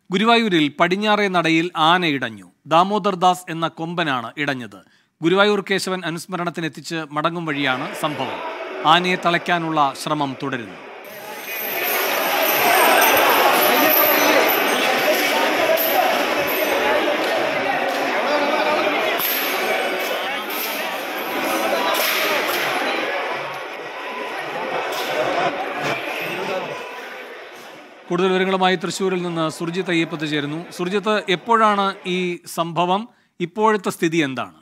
ഗുരുവായൂരിൽ പടിഞ്ഞാറേ നടയിൽ ആന ഇടഞ്ഞു ദാമോദർ ദാസ് എന്ന കൊമ്പനാണ് ഇടഞ്ഞത് ഗുരുവായൂർ കേശവൻ അനുസ്മരണത്തിനെത്തിച്ച് മടങ്ങും വഴിയാണ് സംഭവം ആനയെ തളയ്ക്കാനുള്ള ശ്രമം തുടരുന്നു കൂടുതൽ വിവരങ്ങളുമായി തൃശ്ശൂരിൽ നിന്ന് സുർജിത്ത് അയ്യപ്പത്ത് ചേരുന്നു സുർജിത്ത് എപ്പോഴാണ് ഈ സംഭവം ഇപ്പോഴത്തെ സ്ഥിതി എന്താണ്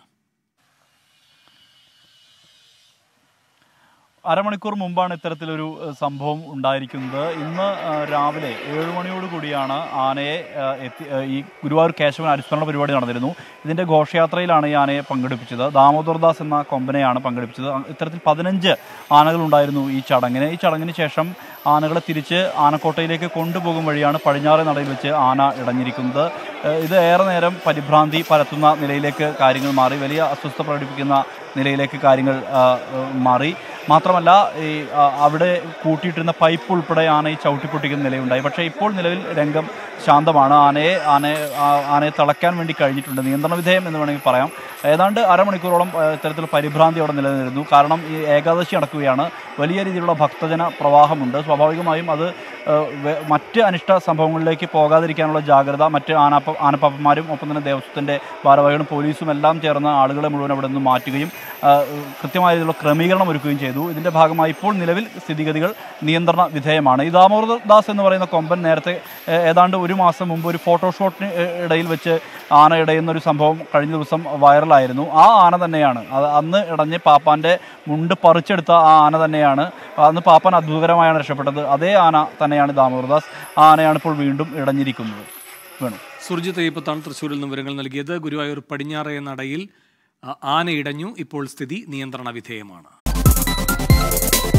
അരമണിക്കൂർ മുമ്പാണ് ഇത്തരത്തിലൊരു ഏഹ്, സംഭവം ഉണ്ടായിരിക്കുന്നത് ഇന്ന് ഏഹ്, രാവിലെ ഏഴ് മണിയോട് കൂടിയാണ് ആനയെ ഏഹ്, എത്തി ഏഹ്, ഈ ഗുരുവായൂർ കേശവൻ അനുസ്മരണ പരിപാടി നടന്നിരുന്നു ഇതിന്റെ ഘോഷയാത്രയിലാണ് ഈ ആനയെ പങ്കെടുപ്പിച്ചത് ദാമോദർദാസ് എന്ന കൊമ്പനെയാണ് പങ്കെടുപ്പിച്ചത് അ- ഇത്തരത്തിൽ പതിനഞ്ച് ആനകൾ ഉണ്ടായിരുന്നു ഈ ചടങ്ങിന് ഈ ചടങ്ങിന് ശേഷം ആനകളെ തിരിച്ച് ആനക്കോട്ടയിലേക്ക് കൊണ്ടുപോകും വഴിയാണ് പടിഞ്ഞാറേ നടയിൽ വെച്ച് ആന ഇടഞ്ഞിരിക്കുന്നത് ഏഹ്, ഇത് ഏറെ നേരം പരിഭ്രാന്തി പരത്തുന്ന നിലയിലേക്ക് കാര്യങ്ങൾ മാറി വലിയ അസ്വസ്ഥത പ്രകടിപ്പിക്കുന്ന നിലയിലേക്ക് കാര്യങ്ങൾ ആ, ഏഹ്, മാറി മാത്രമല്ല ഈ ആ, അവിടെ കൂട്ടിയിട്ടിരുന്ന പൈപ്പ് ഉൾപ്പെടെ ആനയെ ചവിട്ടിപ്പൊട്ടിക്കുന്ന നിലയുണ്ടായി പക്ഷേ ഇപ്പോൾ നിലവിൽ രംഗം ശാന്തമാണ് ആനയെ ആനയെ ആ- ആനയെ തളയ്ക്കാൻ വേണ്ടി കഴിഞ്ഞിട്ടുണ്ട് നിയന്ത്രണ വിധേയം എന്ന് വേണമെങ്കിൽ പറയാം ഏതാണ്ട് അരമണിക്കൂറോളം ആ, ഇത്തരത്തിൽ പരിഭ്രാന്തി അവിടെ നിലനിന്നിരുന്നു കാരണം ഈ ഏകാദശി നടക്കുകയാണ് വലിയ രീതിയിലുള്ള ഭക്തജന പ്രവാഹമുണ്ട് സ്വാഭാവികമായും അത് ആ, വെ- മറ്റ് അനിഷ്ട സംഭവങ്ങളിലേക്ക് പോകാതിരിക്കാനുള്ള ജാഗ്രത മറ്റ് ആനാപ്പ ആനപ്പാപ്പന്മാരും ഒപ്പം തന്നെ ദേവസ്വത്തിൻ്റെ ഭാരവാഹികളും പോലീസും എല്ലാം ചേർന്ന് ആളുകളെ മുഴുവൻ അവിടെ നിന്ന് മാറ്റുകയും ആ, കൃത്യമായ രീതിയിലുള്ള ക്രമീകരണം ഒരുക്കുകയും ചെയ്തു ഇതിൻ്റെ ഭാഗമായി ഇപ്പോൾ നിലവിൽ സ്ഥിതിഗതികൾ നിയന്ത്രണ വിധേയമാണ് ഈ ദാമോദർദാസ് എന്ന് പറയുന്ന കൊമ്പൻ നേരത്തെ ഏ- ഏതാണ്ട് ഒരു മാസം മുമ്പ് ഒരു ഫോട്ടോഷൂട്ടിന് ഇ- ഇടയിൽ വെച്ച് ആന ഇടയുന്ന ഒരു സംഭവം കഴിഞ്ഞ ദിവസം വൈറലായിരുന്നു ആ ആന തന്നെയാണ് അത് അന്ന് ഇടഞ്ഞ് പാപ്പാൻ്റെ മുണ്ട് പറിച്ചെടുത്ത ആ ആന തന്നെയാണ് അന്ന് പാപ്പാൻ അത്ഭുതകരമായാണ് രക്ഷപ്പെട്ടത് അതേ ആന തന്നെയാണ് ദാമോദർദാസ് ആ ആനയാണ് ഇപ്പോൾ വീണ്ടും ഇടഞ്ഞിരിക്കുന്നത് വേണു സുർജിത്ത് അയ്യപ്പത്താണ് തൃശ്ശൂരിൽ നിന്ന് വിവരങ്ങൾ നൽകിയത് ഗുരുവായൂർ പടിഞ്ഞാറേ നടയിൽ ആ, ആന ഇടഞ്ഞു ഇപ്പോൾ സ്ഥിതി നിയന്ത്രണ വിധേയമാണ്